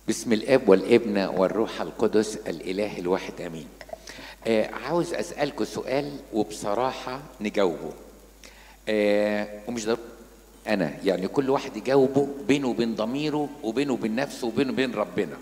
بسم الاب والابن والروح القدس الاله الواحد امين آه عاوز اسالكم سؤال وبصراحه نجاوبه آه ومش ضروري انا يعني كل واحد يجاوبه بينه وبين ضميره وبينه وبين نفسه وبينه وبين ربنا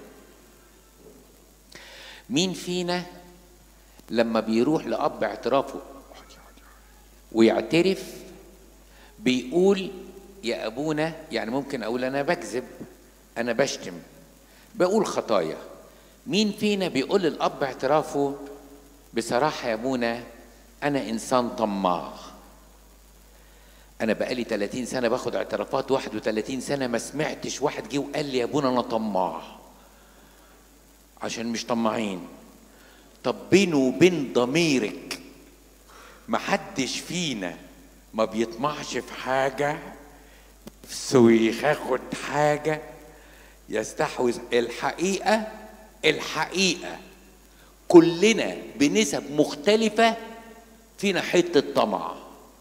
مين فينا لما بيروح لاب اعترافه ويعترف بيقول يا ابونا يعني ممكن اقول انا بكذب انا بشتم بقول خطايا مين فينا بيقول للاب اعترافه بصراحه يا ابونا انا انسان طماع انا بقالي 30 سنه باخد اعترافات 31 سنه ما سمعتش واحد جه وقال لي يا ابونا انا طماع عشان مش طماعين طب بينه وبين ضميرك محدش فينا ما بيطمعش في حاجه نفسه ياخد حاجه يستحوذ الحقيقه الحقيقه كلنا بنسب مختلفه فينا حته طمع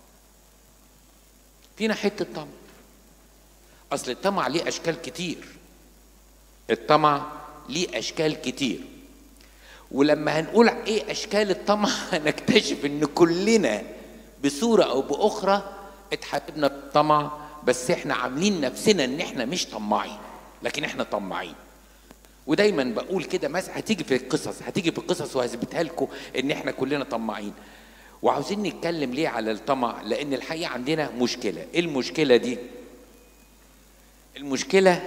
فينا حته طمع اصل الطمع ليه اشكال كتير الطمع ليه اشكال كتير ولما هنقول ايه اشكال الطمع هنكتشف ان كلنا بصوره او باخرى اتحببنا بالطمع بس احنا عاملين نفسنا ان احنا مش طماعين لكن احنا طماعين ودايما بقول كده مثلا هتيجي في القصص هتيجي في القصص وهثبتها لكم ان احنا كلنا طماعين وعاوزين نتكلم ليه على الطمع لان الحقيقه عندنا مشكله ايه المشكله دي المشكله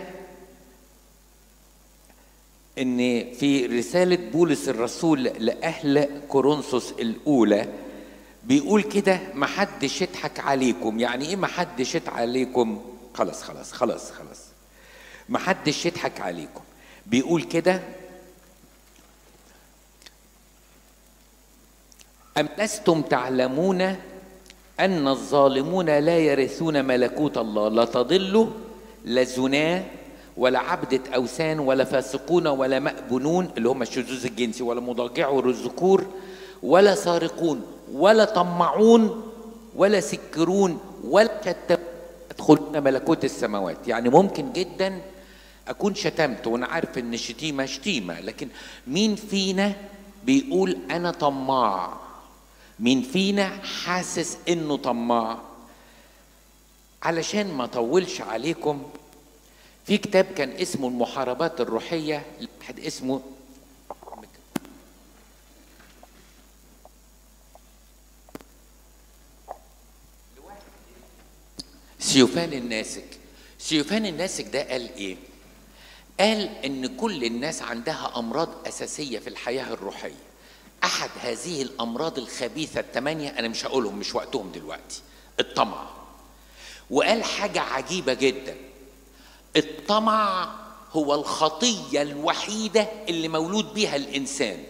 ان في رساله بولس الرسول لاهل كورنثوس الاولى بيقول كده محدش يضحك عليكم يعني ايه محدش يضحك عليكم خلاص خلاص خلاص خلاص محدش يضحك عليكم بيقول كده أم لستم تعلمون أن الظالمون لا يرثون ملكوت الله لا تضلوا لا زناه ولا عبدة أوثان ولا فاسقون ولا مأبنون اللي هم الشذوذ الجنسي ولا مضاجعو الذكور ولا سارقون ولا طمعون ولا سكرون ولا كتابون يدخلون ملكوت السماوات يعني ممكن جدا اكون شتمت وانا عارف ان الشتيمه شتيمه لكن مين فينا بيقول انا طماع مين فينا حاسس انه طماع علشان ما اطولش عليكم في كتاب كان اسمه المحاربات الروحيه لواحد اسمه سيوفان الناسك سيوفان الناسك ده قال ايه قال ان كل الناس عندها امراض اساسيه في الحياه الروحيه احد هذه الامراض الخبيثه الثمانيه انا مش هقولهم مش وقتهم دلوقتي الطمع وقال حاجه عجيبه جدا الطمع هو الخطيه الوحيده اللي مولود بيها الانسان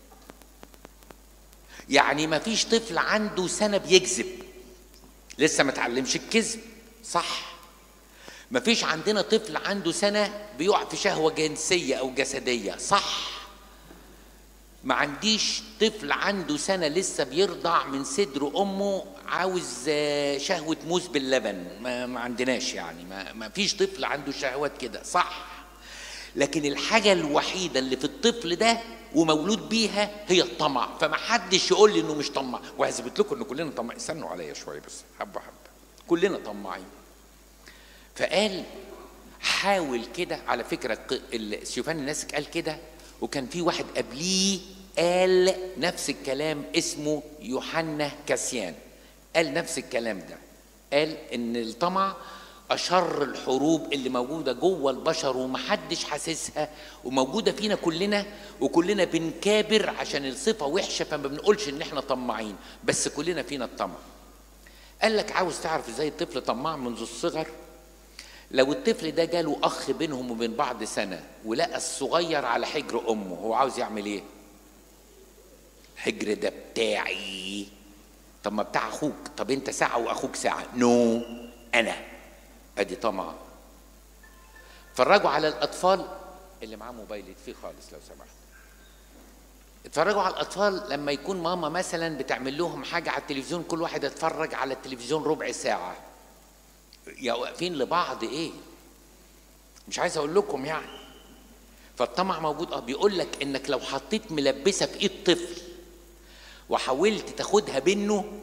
يعني ما فيش طفل عنده سنه بيكذب لسه ما اتعلمش الكذب صح ما فيش عندنا طفل عنده سنة بيقع في شهوة جنسية أو جسدية صح ما عنديش طفل عنده سنة لسه بيرضع من صدر أمه عاوز شهوة موز باللبن ما, ما عندناش يعني ما, ما فيش طفل عنده شهوات كده صح لكن الحاجة الوحيدة اللي في الطفل ده ومولود بيها هي الطمع فما حدش يقول لي انه مش طماع وهثبت لكم ان كلنا طماعين استنوا عليا شويه بس حبه حبه كلنا طماعين فقال حاول كده على فكره سيوفان الناسك قال كده وكان في واحد قبليه قال نفس الكلام اسمه يوحنا كاسيان قال نفس الكلام ده قال ان الطمع اشر الحروب اللي موجوده جوه البشر ومحدش حاسسها وموجوده فينا كلنا وكلنا بنكابر عشان الصفه وحشه فما بنقولش ان احنا طماعين بس كلنا فينا الطمع قال لك عاوز تعرف ازاي الطفل طماع منذ الصغر لو الطفل ده جاله اخ بينهم وبين بعض سنه ولقى الصغير على حجر امه هو عاوز يعمل ايه الحجر ده بتاعي طب ما بتاع اخوك طب انت ساعه واخوك ساعه نو no. انا ادي طمع اتفرجوا على الاطفال اللي معاه موبايل يطفيه خالص لو سمحت اتفرجوا على الاطفال لما يكون ماما مثلا بتعمل لهم حاجه على التلفزيون كل واحد يتفرج على التلفزيون ربع ساعه يا واقفين لبعض ايه مش عايز اقول لكم يعني فالطمع موجود اه بيقول لك انك لو حطيت ملبسه في ايد طفل وحاولت تاخدها منه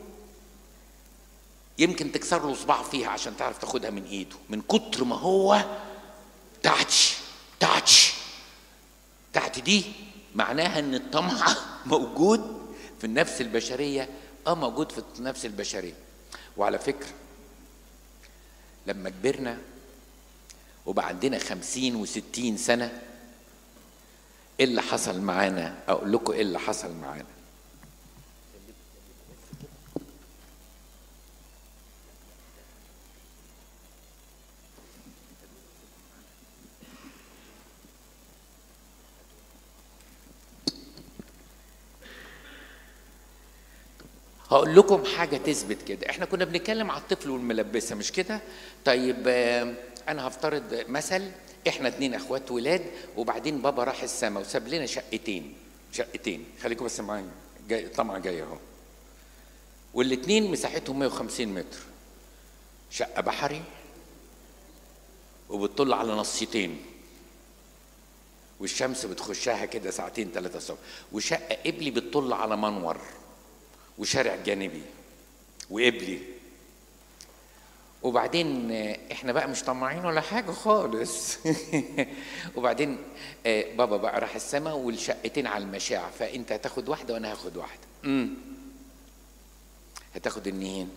يمكن تكسر له صباعه فيها عشان تعرف تاخدها من ايده من كتر ما هو تاتش تاتش تحت دي معناها ان الطمع موجود في النفس البشريه اه موجود في النفس البشريه وعلى فكره لما كبرنا وبقى عندنا خمسين وستين سنة ايه اللي حصل معانا اقول لكم ايه اللي حصل معانا هقول لكم حاجة تثبت كده احنا كنا بنتكلم على الطفل والملبسة مش كده طيب آه، انا هفترض مثل احنا اتنين اخوات ولاد وبعدين بابا راح السما وساب لنا شقتين شقتين خليكم بس معايا جاي طمع جاي اهو والاتنين مساحتهم 150 متر شقة بحري وبتطل على نصيتين والشمس بتخشها كده ساعتين ثلاثة الصبح وشقة قبلي بتطل على منور وشارع جانبي وقبلي وبعدين آه، احنا بقى مش طماعين ولا حاجه خالص وبعدين آه، بابا بقى راح السما والشقتين على المشاع فانت هتاخد واحده وانا هاخد واحده امم هتاخد النهين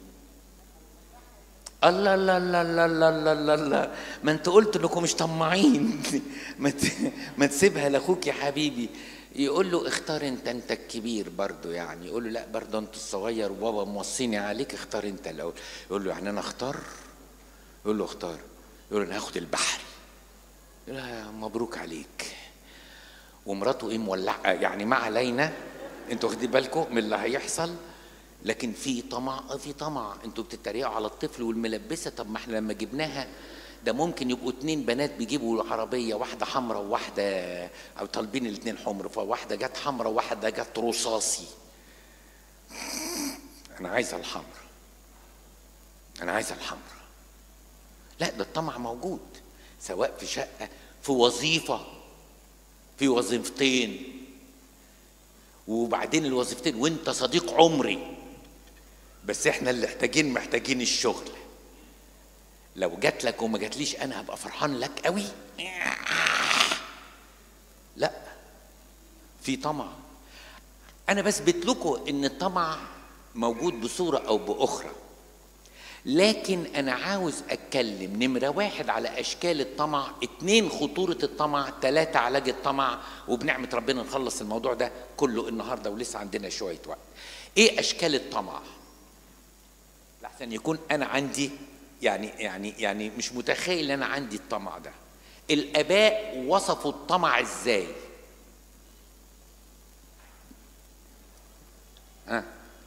الله الله الله الله الله الله الله الله ما انت قلت انكم مش طماعين ما ت- ما تسيبها لاخوك يا حبيبي يقول له اختار انت انت الكبير برضه يعني يقول له لا برضه انت الصغير وبابا موصيني عليك اختار انت الاول يقول له يعني انا اختار يقول له اختار يقول له انا هاخد البحري يقول له يا مبروك عليك ومراته ايه مولعه يعني ما علينا انتوا واخدين بالكم من اللي هيحصل لكن في طمع اه في طمع انتوا بتتريقوا على الطفل والملبسه طب ما احنا لما جبناها ده ممكن يبقوا اتنين بنات بيجيبوا عربيه واحده حمراء وواحده او طالبين الاتنين حمر فواحده جت حمراء وواحده جت رصاصي انا عايزه الحمراء انا عايزه الحمراء لا ده الطمع موجود سواء في شقه في وظيفه في وظيفتين وبعدين الوظيفتين وانت صديق عمري بس احنا اللي محتاجين محتاجين الشغل لو جات لك وما جاتليش انا هبقى فرحان لك قوي لا في طمع انا بثبت لكم ان الطمع موجود بصوره او باخرى لكن انا عاوز اتكلم نمره واحد على اشكال الطمع اتنين خطوره الطمع تلاته علاج الطمع وبنعمه ربنا نخلص الموضوع ده كله النهارده ولسه عندنا شويه وقت ايه اشكال الطمع لحسن يكون انا عندي يعني يعني يعني مش متخيل ان انا عندي الطمع ده الاباء وصفوا الطمع ازاي ها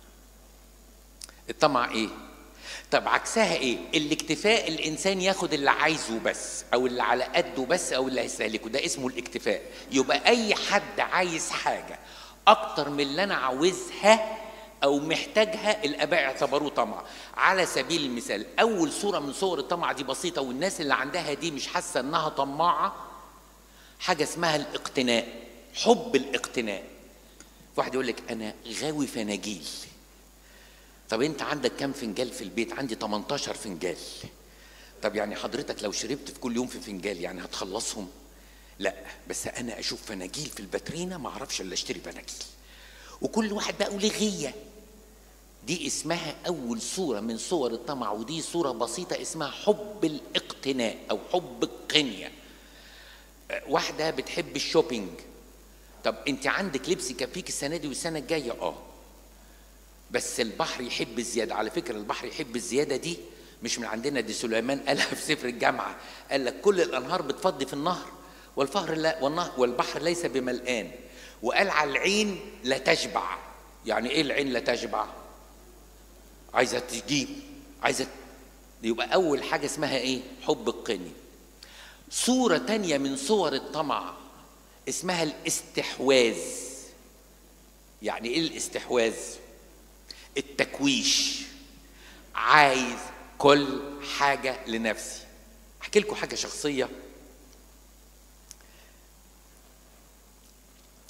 الطمع ايه طب عكسها ايه الاكتفاء الانسان ياخد اللي عايزه بس او اللي على قده بس او اللي هيستهلكه ده اسمه الاكتفاء يبقى اي حد عايز حاجه اكتر من اللي انا عاوزها او محتاجها الاباء اعتبروه طمع على سبيل المثال اول صوره من صور الطمع دي بسيطه والناس اللي عندها دي مش حاسه انها طماعه حاجه اسمها الاقتناء حب الاقتناء واحد يقول لك انا غاوي فناجيل طب انت عندك كام فنجال في البيت عندي 18 فنجال طب يعني حضرتك لو شربت في كل يوم في فنجال يعني هتخلصهم لا بس انا اشوف فناجيل في الباترينا ما اعرفش الا اشتري فناجيل وكل واحد بقى له غيه دي اسمها اول صوره من صور الطمع ودي صوره بسيطه اسمها حب الاقتناء او حب القنيه أه، واحده بتحب الشوبينج طب انت عندك لبس يكفيك السنه دي والسنه الجايه اه بس البحر يحب الزياده على فكره البحر يحب الزياده دي مش من عندنا دي سليمان قالها في سفر الجامعه قال لك كل الانهار بتفضي في النهر والفهر لا والنهر والبحر ليس بملآن وقال على العين لا تشبع يعني ايه العين لا تشبع عايزه تجيب عايزه يبقى اول حاجه اسمها ايه حب القني صوره تانية من صور الطمع اسمها الاستحواذ يعني ايه الاستحواذ التكويش عايز كل حاجه لنفسي احكي لكم حاجه شخصيه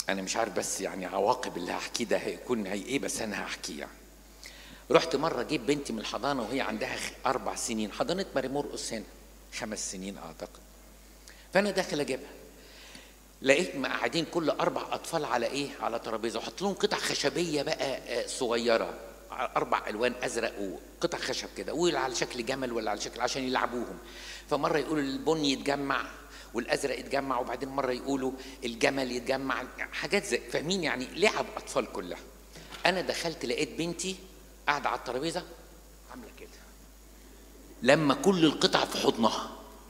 انا مش عارف بس يعني عواقب اللي هحكيه ده هيكون هي ايه بس انا هحكيه يعني رحت مره اجيب بنتي من الحضانه وهي عندها اربع سنين حضانه ماري مرقص هنا خمس سنين اعتقد فانا داخل اجيبها لقيت قاعدين كل اربع اطفال على ايه على ترابيزه وحط لهم قطع خشبيه بقى صغيره اربع الوان ازرق وقطع خشب كده ولا على شكل جمل ولا على شكل عشان يلعبوهم فمره يقولوا البني يتجمع والازرق يتجمع وبعدين مره يقولوا الجمل يتجمع حاجات زي فاهمين يعني لعب اطفال كلها انا دخلت لقيت بنتي قاعده على الترابيزه عامله كده لما كل القطع في حضنها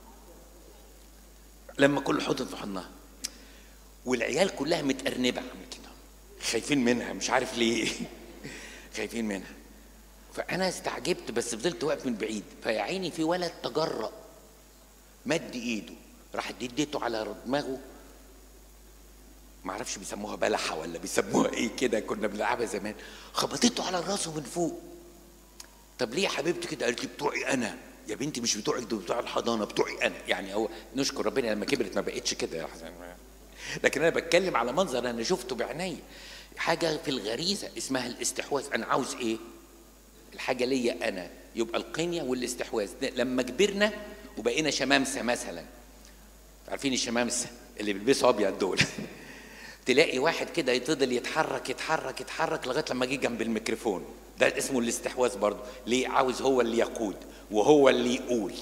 لما كل حضن في حضنها والعيال كلها متأرنبة عامله كده خايفين منها مش عارف ليه خايفين منها فانا استعجبت بس فضلت واقف من بعيد فيا عيني في ولد تجرأ مد ايده راح اديته على دماغه ما اعرفش بيسموها بلحه ولا بيسموها ايه كده كنا بنلعبها زمان خبطته على راسه من فوق طب ليه يا حبيبتي كده قالت لي بتوعي انا يا بنتي مش بتوعك دول بتوع الحضانه بتوعي انا يعني هو نشكر ربنا لما كبرت ما بقتش كده يا حسن لكن انا بتكلم على منظر انا شفته بعيني حاجه في الغريزه اسمها الاستحواذ انا عاوز ايه الحاجه ليا انا يبقى القنيه والاستحواذ لما كبرنا وبقينا شمامسه مثلا عارفين الشمامسه اللي بيلبسوا ابيض دول تلاقي واحد كده يفضل يتحرك يتحرك يتحرك لغايه لما جه جنب الميكروفون ده اسمه الاستحواذ برضه ليه عاوز هو اللي يقود وهو اللي يقول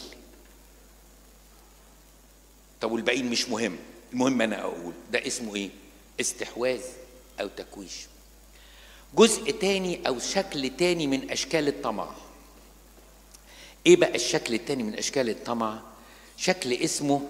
طب والباقيين مش مهم المهم انا اقول ده اسمه ايه استحواذ او تكويش جزء تاني او شكل تاني من اشكال الطمع ايه بقى الشكل التاني من اشكال الطمع شكل اسمه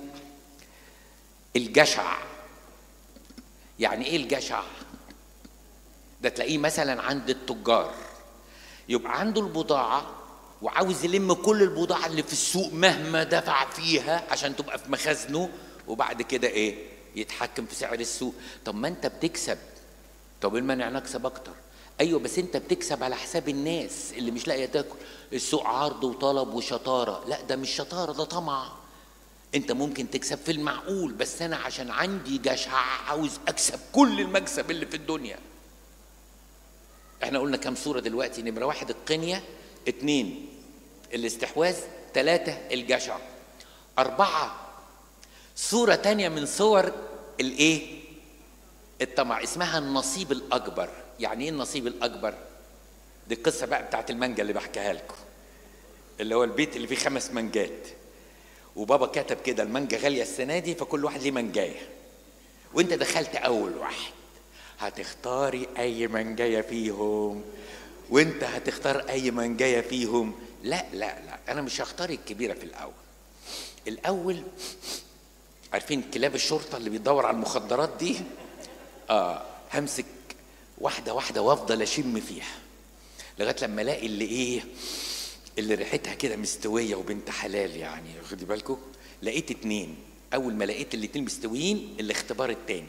الجشع يعني ايه الجشع ده تلاقيه مثلا عند التجار يبقى عنده البضاعه وعاوز يلم كل البضاعه اللي في السوق مهما دفع فيها عشان تبقى في مخازنه وبعد كده ايه يتحكم في سعر السوق طب ما انت بتكسب طب المانع نكسب اكتر ايوه بس انت بتكسب على حساب الناس اللي مش لاقيه تاكل السوق عرض وطلب وشطاره لا ده مش شطاره ده طمع انت ممكن تكسب في المعقول بس انا عشان عندي جشع عاوز اكسب كل المكسب اللي في الدنيا احنا قلنا كام صورة دلوقتي نمرة واحد القنية اتنين الاستحواذ ثلاثة الجشع أربعة صورة تانية من صور الايه الطمع اسمها النصيب الأكبر يعني ايه النصيب الأكبر دي القصة بقى بتاعت المانجا اللي بحكيها لكم اللي هو البيت اللي فيه خمس منجات وبابا كتب كده المانجا غالية السنة دي فكل واحد ليه منجاية وانت دخلت أول واحد هتختاري أي منجاية فيهم وانت هتختار أي منجاية فيهم لا لا لا أنا مش هختار الكبيرة في الأول الأول عارفين كلاب الشرطة اللي بيدور على المخدرات دي آه همسك واحدة واحدة وافضل أشم فيها لغاية لما ألاقي اللي إيه اللي ريحتها كده مستوية وبنت حلال يعني خدي بالكم لقيت اتنين أول ما لقيت الاتنين مستويين الاختبار التاني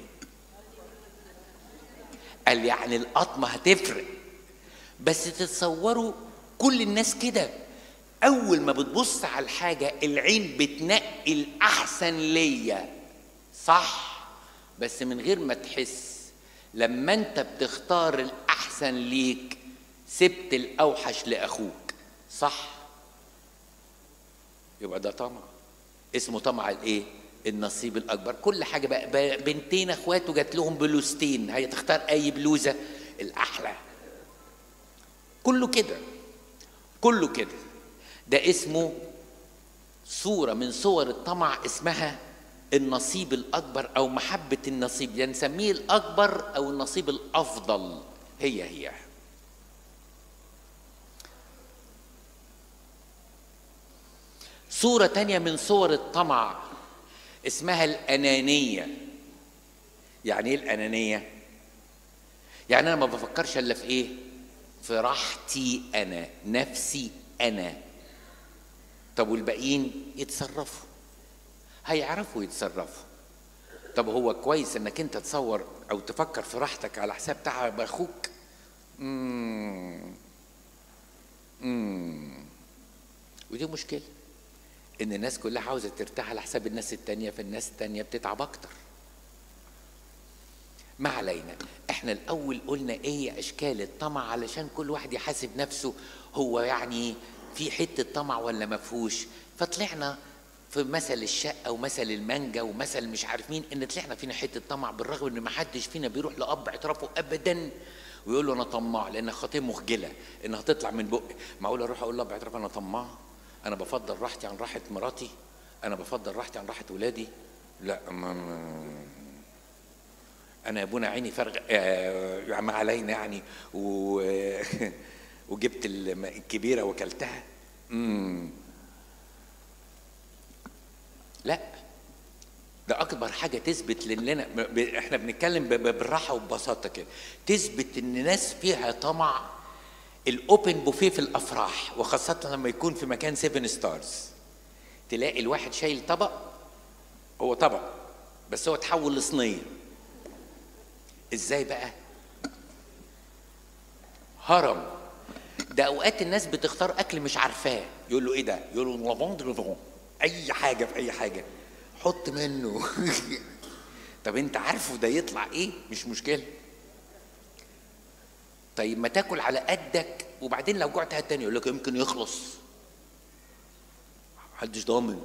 قال يعني القطمة هتفرق بس تتصوروا كل الناس كده أول ما بتبص على الحاجة العين بتنقي الأحسن ليا صح بس من غير ما تحس لما أنت بتختار الأحسن ليك سبت الأوحش لأخوك صح يبقى ده طمع اسمه طمع الايه النصيب الاكبر كل حاجه بقى بنتين اخواته جات لهم بلوزتين هي تختار اي بلوزه الاحلى كله كده كله كده ده اسمه صوره من صور الطمع اسمها النصيب الاكبر او محبه النصيب يعني نسميه الاكبر او النصيب الافضل هي هي صورة تانية من صور الطمع اسمها الأنانية يعني إيه الأنانية؟ يعني أنا ما بفكرش إلا في إيه؟ في راحتي أنا نفسي أنا طب والباقيين يتصرفوا هيعرفوا يتصرفوا طب هو كويس انك انت تصور او تفكر في راحتك على حساب تعب اخوك امم امم ودي مشكله ان الناس كلها عاوزه ترتاح على حساب الناس التانية فالناس التانية بتتعب اكتر ما علينا احنا الاول قلنا ايه اشكال الطمع علشان كل واحد يحاسب نفسه هو يعني في حته طمع ولا ما فيهوش فطلعنا في مثل الشقه ومثل المانجا ومثل مش عارف مين ان طلعنا فينا حته طمع بالرغم ان ما حدش فينا بيروح لاب اعترافه ابدا ويقول له انا طماع لان خطيه مخجله انها تطلع من بقي معقول اروح اقول لاب اعتراف انا طماع انا بفضل راحتي عن راحه مراتي انا بفضل راحتي عن راحه ولادي لا ما, ما انا يا ابونا عيني فرغ آه ما علينا يعني و... وجبت الكبيره وكلتها مم. لا ده اكبر حاجه تثبت لنا ب... احنا بنتكلم ب... بالراحه وببساطه كده تثبت ان ناس فيها طمع الاوبن بوفيه في الافراح وخاصه لما يكون في مكان سيفن ستارز تلاقي الواحد شايل طبق هو طبق بس هو اتحول لصينيه ازاي بقى هرم ده اوقات الناس بتختار اكل مش عارفاه يقول له ايه ده يقول له لافون اي حاجه في اي حاجه حط منه طب انت عارفه ده يطلع ايه مش مشكله طيب ما تاكل على قدك وبعدين لو جعت هات تاني يقول لك يمكن يخلص محدش ضامن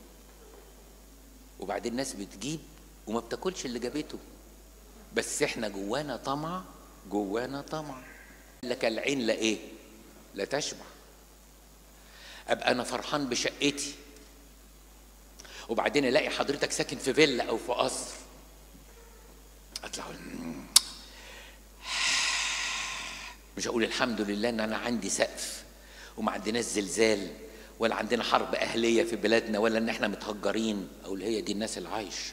وبعدين الناس بتجيب وما بتاكلش اللي جابته بس احنا جوانا طمع جوانا طمع لك العين لا ايه لا تشبع ابقى انا فرحان بشقتي وبعدين الاقي حضرتك ساكن في فيلا او في قصر اطلع مش هقول الحمد لله ان انا عندي سقف وما عندناش زلزال ولا عندنا حرب اهليه في بلادنا ولا ان احنا متهجرين اقول هي دي الناس اللي عايشه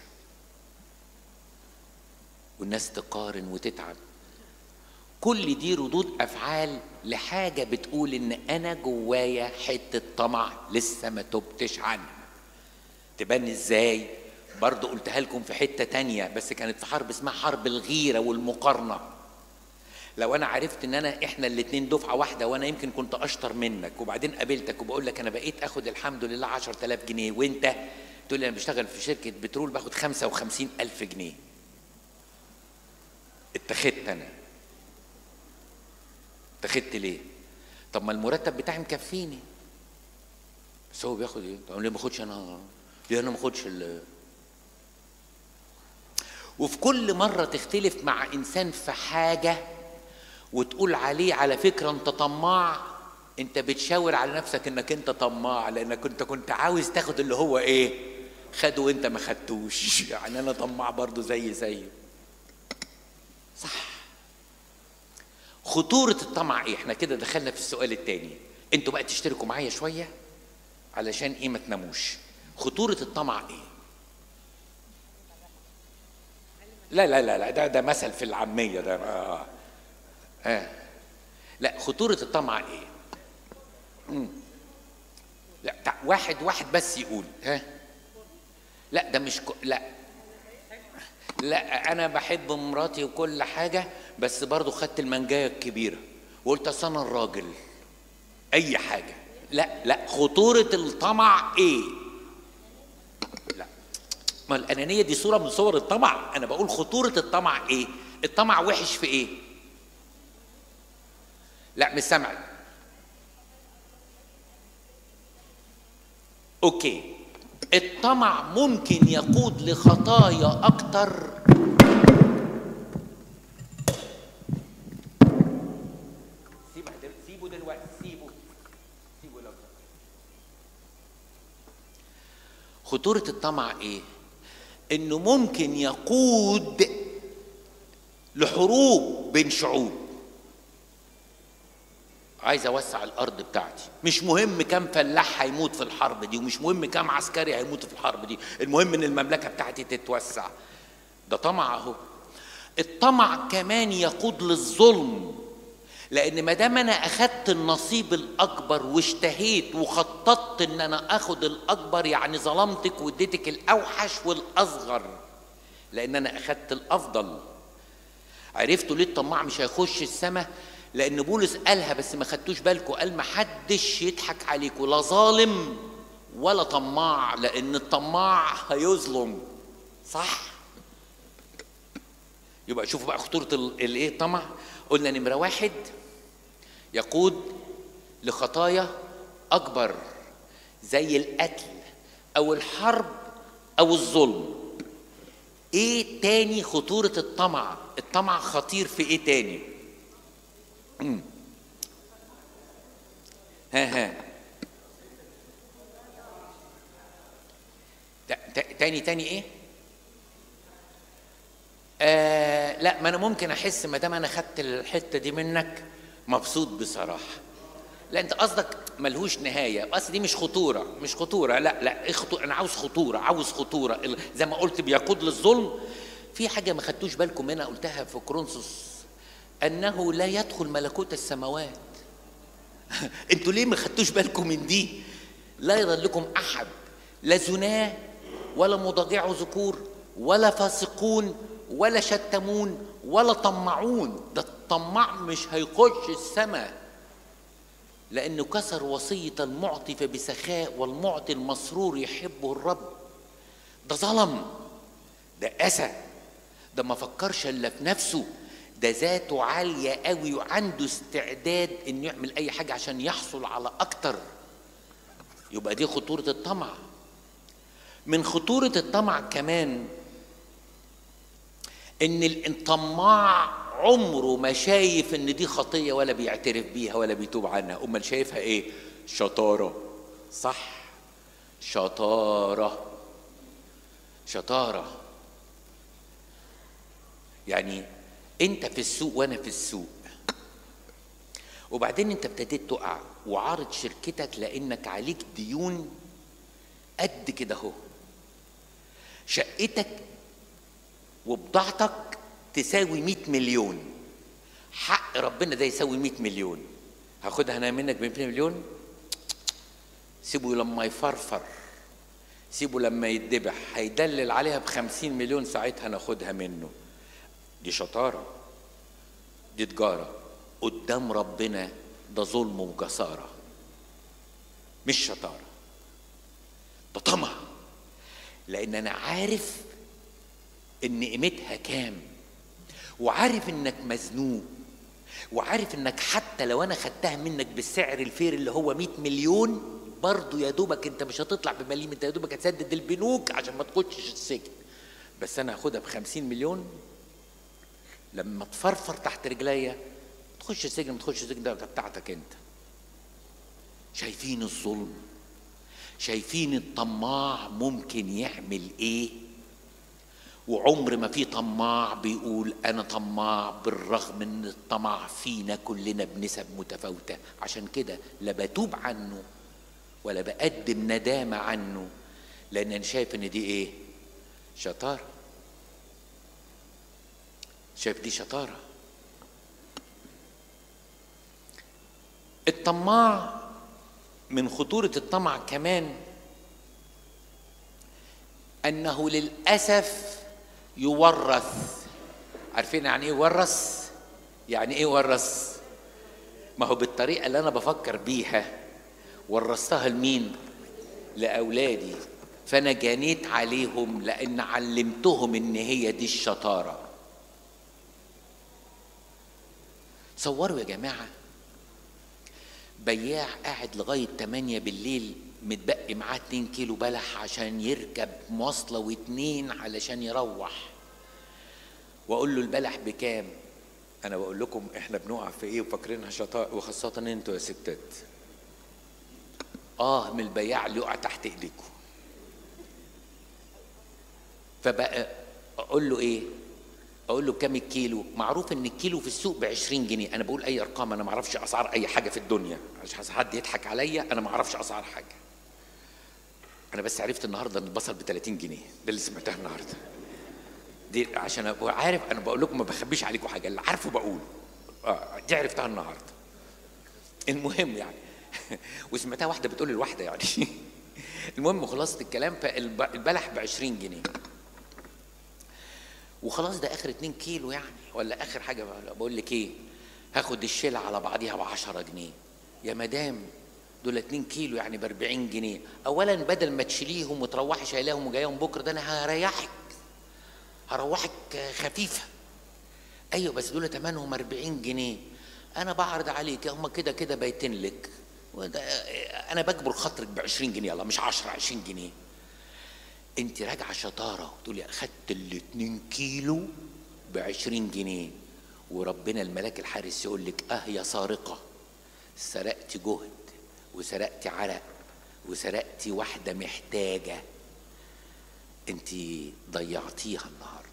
والناس تقارن وتتعب كل دي ردود افعال لحاجه بتقول ان انا جوايا حته طمع لسه ما تبتش عنها تبان ازاي برضه قلتها لكم في حته تانية بس كانت في حرب اسمها حرب الغيره والمقارنه لو انا عرفت ان انا احنا الاتنين دفعه واحده وانا يمكن كنت اشطر منك وبعدين قابلتك وبقول لك انا بقيت اخد الحمد لله 10000 جنيه وانت تقول لي انا بشتغل في شركه بترول باخد 55000 جنيه اتخذت انا اتخذت ليه طب ما المرتب بتاعي مكفيني بس هو بياخد ايه طب ليه ما اخدش انا ليه انا ما اخدش ال وفي كل مره تختلف مع انسان في حاجه وتقول عليه على فكره انت طماع انت بتشاور على نفسك انك انت طماع لانك انت كنت عاوز تاخد اللي هو ايه خده وانت ما خدتوش يعني انا طماع برضه زي زيه صح خطورة الطمع ايه؟ احنا كده دخلنا في السؤال التاني. انتوا بقى تشتركوا معايا شوية علشان ايه ما تناموش. خطورة الطمع ايه؟ لا لا لا لا ده ده مثل في العامية ده آه. آه. لا خطورة الطمع ايه؟ مم. لا تع- واحد واحد بس يقول ها لا ده مش كو... لا لا انا بحب مراتي وكل حاجه بس برضو خدت المنجايه الكبيره وقلت اصل انا الراجل اي حاجه لا لا خطوره الطمع ايه لا ما الانانيه دي صوره من صور الطمع انا بقول خطوره الطمع ايه الطمع وحش في ايه لا مش سامع اوكي الطمع ممكن يقود لخطايا اكتر سيبه سيبه دلوقتي سيبه سيبه لو خطورة الطمع ايه؟ انه ممكن يقود لحروب بين شعوب عايز اوسع الارض بتاعتي مش مهم كم فلاح هيموت في الحرب دي ومش مهم كم عسكري هيموت في الحرب دي المهم ان المملكه بتاعتي تتوسع ده طمع اهو الطمع كمان يقود للظلم لان ما دام انا اخدت النصيب الاكبر واشتهيت وخططت ان انا اخد الاكبر يعني ظلمتك واديتك الاوحش والاصغر لان انا اخدت الافضل عرفتوا ليه الطماع مش هيخش السماء لان بولس قالها بس ما خدتوش بالكم قال ما حدش يضحك عليكم لا ظالم ولا طماع لان الطماع هيظلم صح يبقى شوفوا بقى خطورة ال- الايه الطمع قلنا نمرة واحد يقود لخطايا أكبر زي القتل أو الحرب أو الظلم ايه تاني خطورة الطمع الطمع خطير في ايه تاني مم. ها ها تا- تا- تاني تاني ايه آه لا ما انا ممكن احس ما دام انا خدت الحته دي منك مبسوط بصراحه لا انت قصدك ملهوش نهايه اصل دي مش خطوره مش خطوره لا لا ايه خطوره انا عاوز خطوره عاوز خطوره ال- زي ما قلت بيقود للظلم في حاجه ما خدتوش بالكم منها قلتها في كورنثوس انه لا يدخل ملكوت السماوات انتوا ليه ما خدتوش بالكم من دي لا يضلكم احد لا زناه ولا مضاجع ذكور ولا فاسقون ولا شتمون ولا طمعون ده الطماع مش هيخش السماء لانه كسر وصيه المعطي فبسخاء والمعطي المسرور يحبه الرب ده ظلم ده اسى ده ما فكرش الا في نفسه ده ذاته عاليه قوي وعنده استعداد انه يعمل اي حاجه عشان يحصل على اكتر يبقى دي خطوره الطمع من خطوره الطمع كمان ان الطماع عمره ما شايف ان دي خطيه ولا بيعترف بيها ولا بيتوب عنها امال شايفها ايه شطاره صح شطاره شطاره يعني انت في السوق وانا في السوق وبعدين انت ابتديت تقع وعارض شركتك لانك عليك ديون قد كده اهو شقتك وبضاعتك تساوي 100 مليون حق ربنا ده يساوي 100 مليون هاخدها انا منك ب 100 مليون سيبه لما يفرفر سيبه لما يتذبح هيدلل عليها ب 50 مليون ساعتها ناخدها منه دي شطارة دي تجارة قدام ربنا ده ظلم وجسارة مش شطارة ده طمع لأن أنا عارف إن قيمتها كام وعارف إنك مزنوق وعارف إنك حتى لو أنا خدتها منك بالسعر الفير اللي هو 100 مليون برضه يا دوبك أنت مش هتطلع بمليم أنت يا دوبك هتسدد البنوك عشان ما تخشش السجن بس أنا هاخدها ب 50 مليون لما تفرفر تحت رجليا تخش السجن ما تخش السجن ده بتاعتك انت شايفين الظلم شايفين الطماع ممكن يعمل ايه وعمر ما في طماع بيقول انا طماع بالرغم ان الطمع فينا كلنا بنسب متفاوته عشان كده لا بتوب عنه ولا بقدم ندامه عنه لان انا شايف ان دي ايه شطاره شايف دي شطاره الطماع من خطوره الطمع كمان انه للاسف يورث عارفين يعني ايه يورث يعني ايه يورث ما هو بالطريقه اللي انا بفكر بيها ورثتها لمين لاولادي فانا جنيت عليهم لان علمتهم ان هي دي الشطاره صوروا يا جماعه بياع قاعد لغايه 8 بالليل متبقي معاه 2 كيلو بلح عشان يركب مواصله واتنين علشان يروح واقول له البلح بكام انا بقول لكم احنا بنقع في ايه وفاكرينها شطاء وخاصه انتوا يا ستات اه من البياع اللي يقع تحت ايديكم فبقى اقول له ايه اقول له بكام الكيلو معروف ان الكيلو في السوق ب 20 جنيه انا بقول اي ارقام انا ما اعرفش اسعار اي حاجه في الدنيا عشان حد يضحك عليا انا ما اعرفش اسعار حاجه انا بس عرفت النهارده ان البصل ب 30 جنيه ده اللي سمعتها النهارده دي عشان ابقى عارف انا بقول لكم ما بخبيش عليكم حاجه اللي عارفه بقول اه دي عرفتها النهارده المهم يعني وسمعتها واحده بتقول للواحده يعني المهم خلاصه الكلام فالبلح ب 20 جنيه وخلاص ده اخر 2 كيلو يعني ولا اخر حاجه بقول لك ايه هاخد الشيله على بعضيها ب 10 جنيه يا مدام دول 2 كيلو يعني ب 40 جنيه اولا بدل ما تشيليهم وتروحي شايلاهم وجايهم بكره ده انا هريحك هروحك خفيفه ايوه بس دول ثمنهم 40 جنيه انا بعرض عليك هم كده كده بايتين لك وده انا بجبر خاطرك ب 20 جنيه يلا مش 10 20 جنيه انت راجعه شطاره تقولي اخدت ال 2 كيلو ب 20 جنيه وربنا الملاك الحارس يقول لك اه يا سارقه سرقتي جهد وسرقتي عرق وسرقتي واحده محتاجه انت ضيعتيها النهارده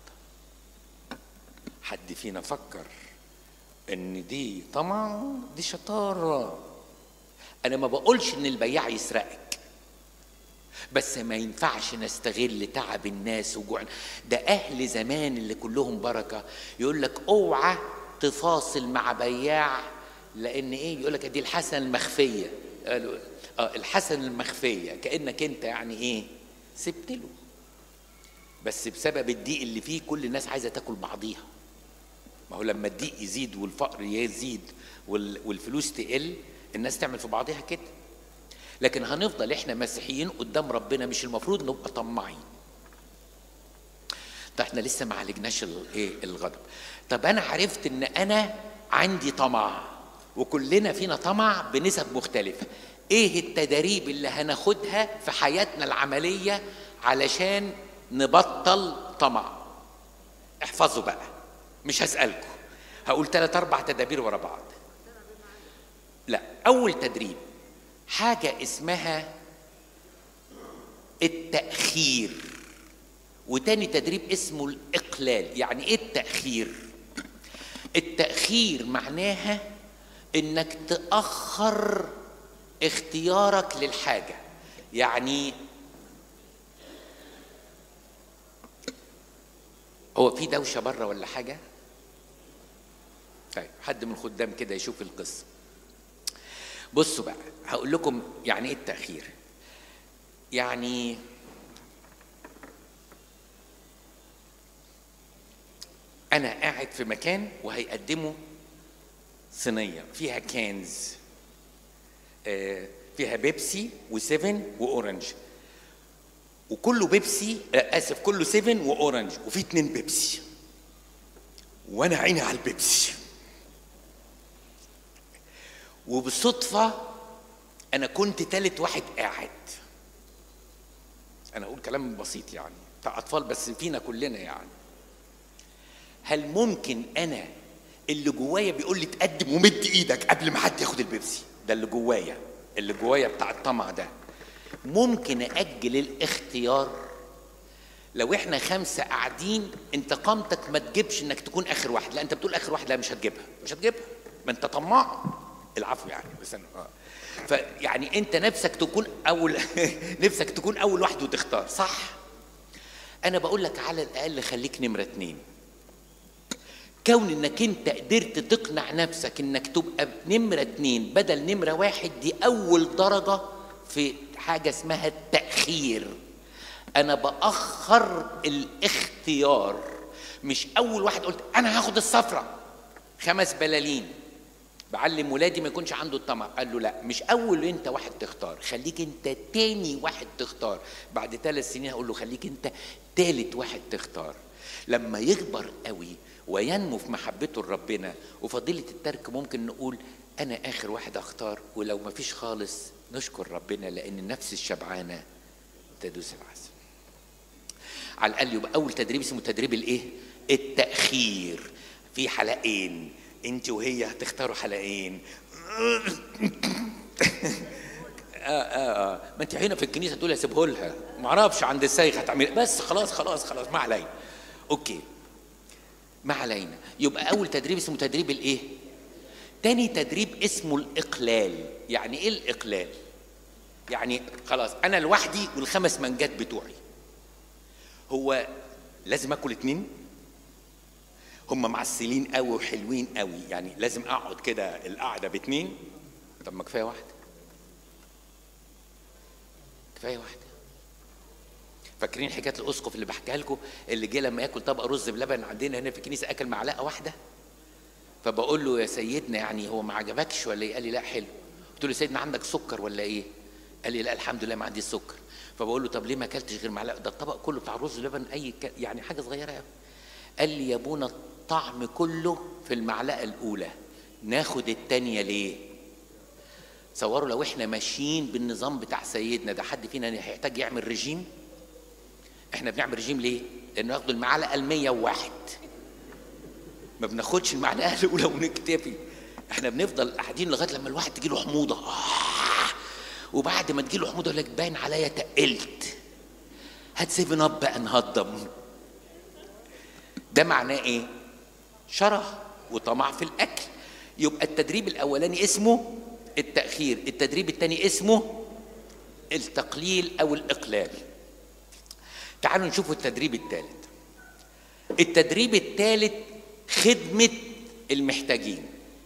حد فينا فكر ان دي طمع دي شطاره انا ما بقولش ان البياع يسرقك بس ما ينفعش نستغل تعب الناس وجوع ده اهل زمان اللي كلهم بركه يقول لك اوعى تفاصل مع بياع لان ايه يقول لك دي الحسنه المخفيه قالوا اه الحسنه المخفيه كانك انت يعني ايه سبت له بس بسبب الضيق اللي فيه كل الناس عايزه تاكل بعضيها ما هو لما الضيق يزيد والفقر يزيد وال- والفلوس تقل الناس تعمل في بعضها كده لكن هنفضل احنا مسيحيين قدام ربنا مش المفروض نبقى طماعين طب احنا لسه ما عالجناش ال- ايه الغضب طب انا عرفت ان انا عندي طمع وكلنا فينا طمع بنسب مختلفه ايه التدريب اللي هناخدها في حياتنا العمليه علشان نبطل طمع احفظوا بقى مش هسألكم هقول ثلاث أربع تدابير ورا بعض لا أول تدريب حاجة اسمها التأخير وتاني تدريب اسمه الإقلال يعني إيه التأخير؟ التأخير معناها إنك تأخر اختيارك للحاجة يعني هو في دوشة بره ولا حاجة؟ طيب حد من الخدام كده يشوف القصة بصوا بقى هقول لكم يعني ايه التأخير يعني أنا قاعد في مكان وهيقدموا صينية فيها كانز آه، فيها بيبسي وسيفن وأورنج وكله بيبسي آه، اسف كله سيفن واورنج وفي اتنين بيبسي وانا عيني على البيبسي وبالصدفة أنا كنت تالت واحد قاعد أنا أقول كلام بسيط يعني بتاع أطفال بس فينا كلنا يعني هل ممكن أنا اللي جوايا بيقول لي تقدم ومد إيدك قبل ما حد ياخد البيبسي ده اللي جوايا اللي جوايا بتاع الطمع ده ممكن أجل الاختيار لو احنا خمسة قاعدين انت قامتك ما تجيبش انك تكون اخر واحد لا انت بتقول اخر واحد لا مش هتجيبها مش هتجيبها ما انت طماع العفو يعني بس انا اه فيعني انت نفسك تكون اول نفسك تكون اول واحد وتختار صح انا بقول لك على الاقل خليك نمرة اتنين كون انك انت قدرت تقنع نفسك انك تبقى نمرة اتنين بدل نمرة واحد دي اول درجة في حاجة اسمها التأخير انا باخر الاختيار مش اول واحد قلت انا هاخد الصفرة خمس بلالين بعلم ولادي ما يكونش عنده الطمع قال له لا مش اول انت واحد تختار خليك انت تاني واحد تختار بعد ثلاث سنين هقول له خليك انت تالت واحد تختار لما يكبر قوي وينمو في محبته لربنا وفضيلة الترك ممكن نقول انا اخر واحد اختار ولو ما فيش خالص نشكر ربنا لان النفس الشبعانه تدوس العسل على الاقل يبقى اول تدريب اسمه تدريب الايه التاخير في حلقين انت وهي هتختاروا حلقين آه آه آه. ما انت هنا في الكنيسه تقول اسيبه لها ما اعرفش عند السايخ هتعمل بس خلاص خلاص خلاص ما علينا اوكي ما علينا يبقى اول تدريب اسمه تدريب الايه تاني تدريب اسمه الاقلال يعني ايه الاقلال يعني خلاص انا لوحدي والخمس منجات بتوعي هو لازم اكل اتنين هم معسلين قوي وحلوين قوي يعني لازم اقعد كده القعده باتنين طب ما كفايه واحده كفايه واحده فاكرين حكايه الاسقف اللي بحكيها لكم اللي جه لما ياكل طبق رز بلبن عندنا هنا في الكنيسه اكل معلقه واحده فبقول له يا سيدنا يعني هو ما عجبكش ولا ايه قال لي لا حلو قلت له يا سيدنا عندك سكر ولا ايه قال لي لا الحمد لله ما عنديش سكر فبقول له طب ليه ما اكلتش غير معلقه ده الطبق كله بتاع الرز بلبن اي ك... يعني حاجه صغيره قوي قال لي يا ابونا الطعم كله في المعلقة الأولى ناخد التانية ليه؟ تصوروا لو احنا ماشيين بالنظام بتاع سيدنا ده حد فينا هيحتاج يعمل رجيم؟ احنا بنعمل رجيم ليه؟ لأنه ناخد المعلقة المية وواحد ما بناخدش المعلقة الأولى ونكتفي احنا بنفضل قاعدين لغاية لما الواحد تجيله حموضة آه. وبعد ما تجيله حموضة يقول لك باين عليا تقلت هات سيفن اب بقى نهضم ده معناه ايه؟ شره وطمع في الاكل يبقى التدريب الاولاني اسمه التاخير التدريب الثاني اسمه التقليل او الاقلال تعالوا نشوف التدريب الثالث التدريب الثالث خدمه المحتاجين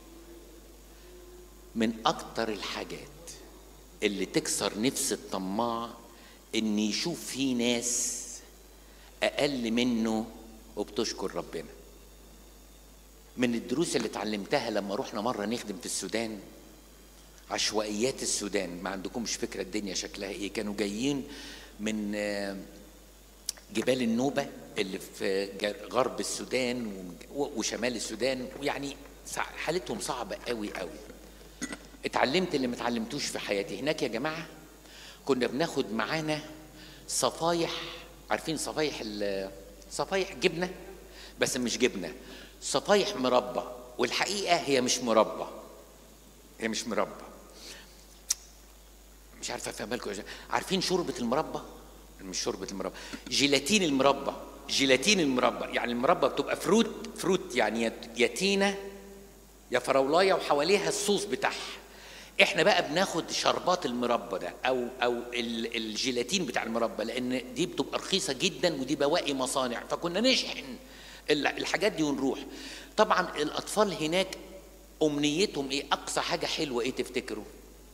من اكتر الحاجات اللي تكسر نفس الطماع ان يشوف في ناس اقل منه وبتشكر ربنا من الدروس اللي اتعلمتها لما رحنا مره نخدم في السودان عشوائيات السودان ما عندكمش فكره الدنيا شكلها ايه كانوا جايين من جبال النوبه اللي في غرب السودان وشمال السودان ويعني حالتهم صعبه قوي قوي اتعلمت اللي ما اتعلمتوش في حياتي هناك يا جماعه كنا بناخد معانا صفايح عارفين صفايح صفايح جبنه بس مش جبنه صفايح مربى والحقيقه هي مش مربى هي مش مربى مش عارف افهمها لكم عارفين شوربه المربى مش شوربه المربى جيلاتين المربى جيلاتين المربى يعني المربى بتبقى فروت فروت يعني يا تينه يا فراولايه وحواليها الصوص بتاعها احنا بقى بناخد شربات المربى ده او او الجيلاتين بتاع المربى لان دي بتبقى رخيصه جدا ودي بواقي مصانع فكنا نشحن الحاجات دي ونروح طبعا الاطفال هناك امنيتهم ايه اقصى حاجه حلوه ايه تفتكروا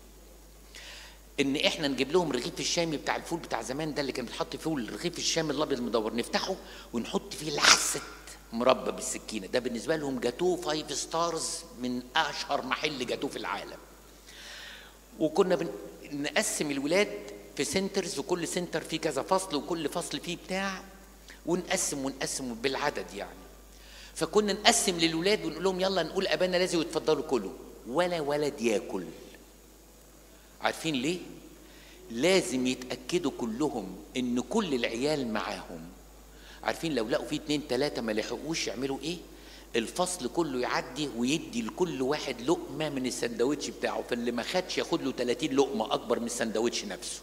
ان احنا نجيب لهم رغيف الشامي بتاع الفول بتاع زمان ده اللي كان بيتحط فيه الرغيف الشامي الابيض المدور نفتحه ونحط فيه لحسه مربى بالسكينه ده بالنسبه لهم جاتوه فايف ستارز من اشهر محل جاتوه في العالم وكنا بنقسم الولاد في سنترز وكل سنتر فيه كذا فصل وكل فصل فيه بتاع ونقسم ونقسم بالعدد يعني فكنا نقسم للولاد ونقول لهم يلا نقول ابانا لازم يتفضلوا كلوا ولا ولد ياكل عارفين ليه لازم يتاكدوا كلهم ان كل العيال معاهم عارفين لو لقوا فيه اتنين تلاته ما لحقوش يعملوا ايه الفصل كله يعدي ويدي لكل واحد لقمه من السندوتش بتاعه فاللي ما خدش ياخد له 30 لقمه اكبر من السندوتش نفسه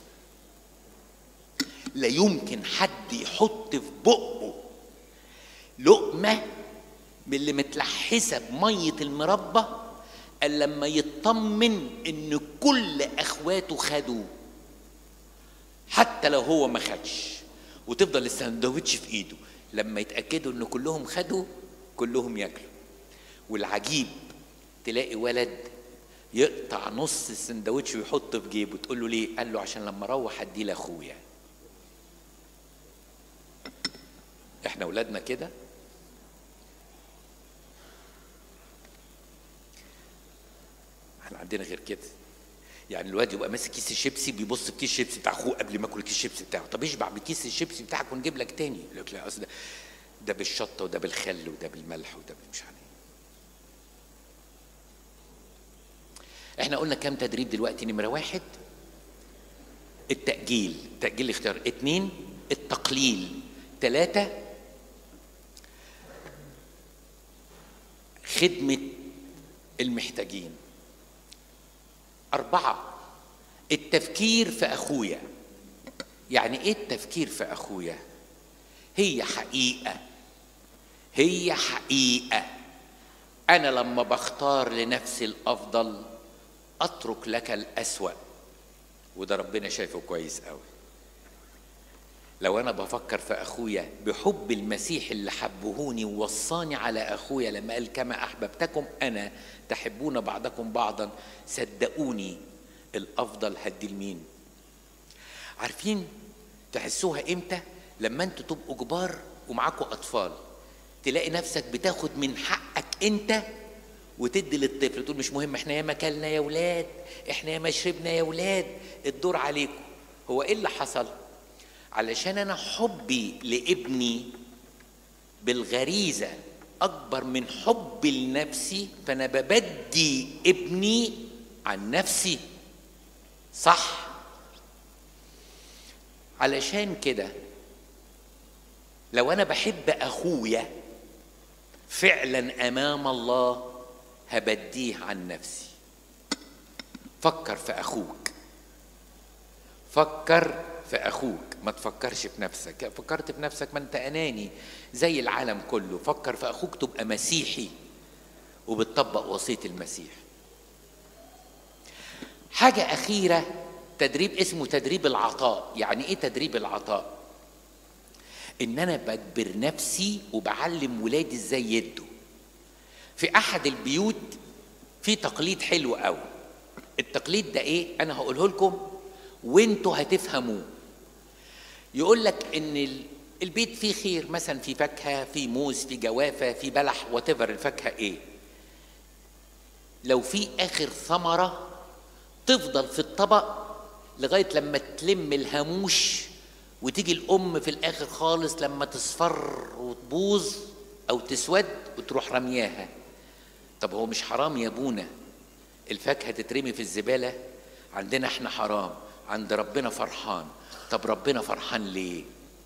لا يمكن حد يحط في بقه لقمه من اللي متلحسه بميه المربى الا لما يطمن ان كل اخواته خدوا حتى لو هو ما خدش وتفضل السندوتش في ايده لما يتاكدوا ان كلهم خدوا كلهم ياكلوا والعجيب تلاقي ولد يقطع نص السندوتش ويحطه في جيبه تقول له ليه قال له عشان لما اروح اديه لاخويا احنا اولادنا كده احنا عندنا غير كده يعني الواد يبقى ماسك كيس الشيبسي بيبص في كيس الشيبسي بتاع اخوه قبل ما ياكل كيس الشيبسي بتاعه طب اشبع بكيس الشيبسي بتاعك ونجيب لك تاني يقول لك لا اصل ده ده بالشطه وده بالخل وده بالملح وده مش عارف احنا قلنا كام تدريب دلوقتي نمره واحد التأجيل تأجيل الاختيار اتنين التقليل ثلاثة خدمة المحتاجين أربعة التفكير في أخويا يعني إيه التفكير في أخويا هي حقيقة هي حقيقة أنا لما بختار لنفسي الأفضل أترك لك الأسوأ وده ربنا شايفه كويس قوي لو انا بفكر في اخويا بحب المسيح اللي حبهوني ووصاني على اخويا لما قال كما احببتكم انا تحبون بعضكم بعضا صدقوني الافضل هدي لمين عارفين تحسوها امتى لما انتوا تبقوا كبار ومعاكوا اطفال تلاقي نفسك بتاخد من حقك انت وتدي للطفل تقول مش مهم احنا ياما كلنا يا ولاد احنا ياما شربنا يا ولاد الدور عليكم هو ايه اللي حصل علشان انا حبي لابني بالغريزه اكبر من حب لنفسي فانا ببدي ابني عن نفسي صح علشان كده لو انا بحب اخويا فعلا امام الله هبديه عن نفسي فكر في اخوك فكر في اخوك ما تفكرش في نفسك فكرت في نفسك ما انت اناني زي العالم كله فكر في اخوك تبقى مسيحي وبتطبق وصيه المسيح حاجه اخيره تدريب اسمه تدريب العطاء يعني ايه تدريب العطاء ان انا بجبر نفسي وبعلم ولادي ازاي يدوا في احد البيوت في تقليد حلو قوي التقليد ده ايه انا هقوله لكم وانتوا هتفهموه يقول لك ان البيت فيه خير مثلا في فاكهه في موز في جوافه في بلح وتفر الفاكهه ايه لو في اخر ثمره تفضل في الطبق لغايه لما تلم الهاموش وتيجي الام في الاخر خالص لما تصفر وتبوظ او تسود وتروح رمياها طب هو مش حرام يا ابونا الفاكهه تترمي في الزباله عندنا احنا حرام عند ربنا فرحان طب ربنا فرحان ليه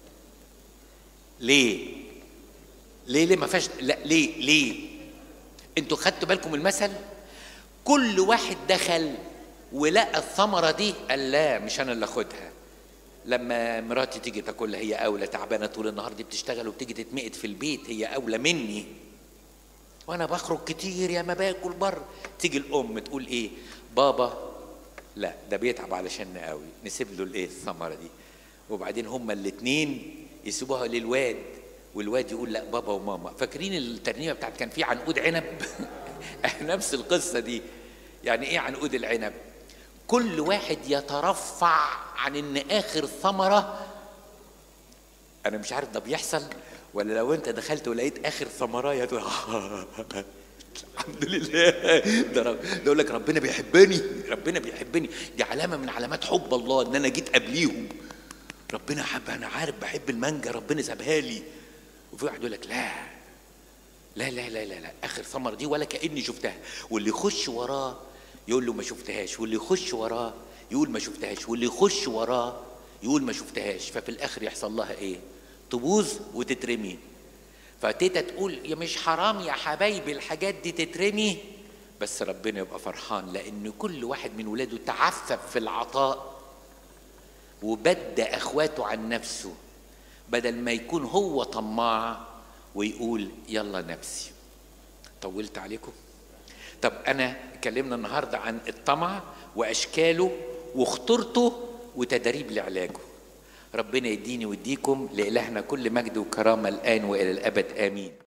ليه ليه ليه ما فيهاش لا ليه ليه انتوا خدتوا بالكم المثل كل واحد دخل ولقى الثمره دي قال لا مش انا اللي اخدها لما مراتي تيجي تاكلها هي اولى تعبانه طول النهار دي بتشتغل وبتيجي تتمقت في البيت هي اولى مني وانا بخرج كتير يا ما باكل بره تيجي الام تقول ايه بابا لا ده بيتعب علشان قوي نسيب له الايه الثمره دي وبعدين هما الاثنين يسيبوها للواد والواد يقول لا بابا وماما فاكرين الترنيمه بتاعت كان في عنقود عنب نفس القصه دي يعني ايه عنقود العنب كل واحد يترفع عن ان اخر ثمره انا مش عارف ده بيحصل ولا لو انت دخلت ولقيت اخر ثمرايه تقول الحمد لله ده رب ده يقول لك ربنا بيحبني ربنا بيحبني دي علامه من علامات حب الله ان انا جيت قبليهم ربنا حب انا عارف بحب المانجا ربنا سابها لي وفي واحد يقول لك لا لا لا لا لا, لا. اخر ثمره دي ولا كاني شفتها واللي يخش وراه يقول له ما شفتهاش واللي يخش وراه يقول ما شفتهاش واللي يخش وراه يقول ما شفتهاش ففي الاخر يحصل لها ايه تبوظ وتترمي فتيتا تقول يا مش حرام يا حبايبي الحاجات دي تترمي بس ربنا يبقى فرحان لان كل واحد من ولاده تعفف في العطاء وبدى اخواته عن نفسه بدل ما يكون هو طماع ويقول يلا نفسي طولت عليكم طب انا اتكلمنا النهارده عن الطمع واشكاله وخطورته وتدريب لعلاجه ربنا يديني ويديكم لإلهنا كل مجد وكرامة الآن وإلى الأبد آمين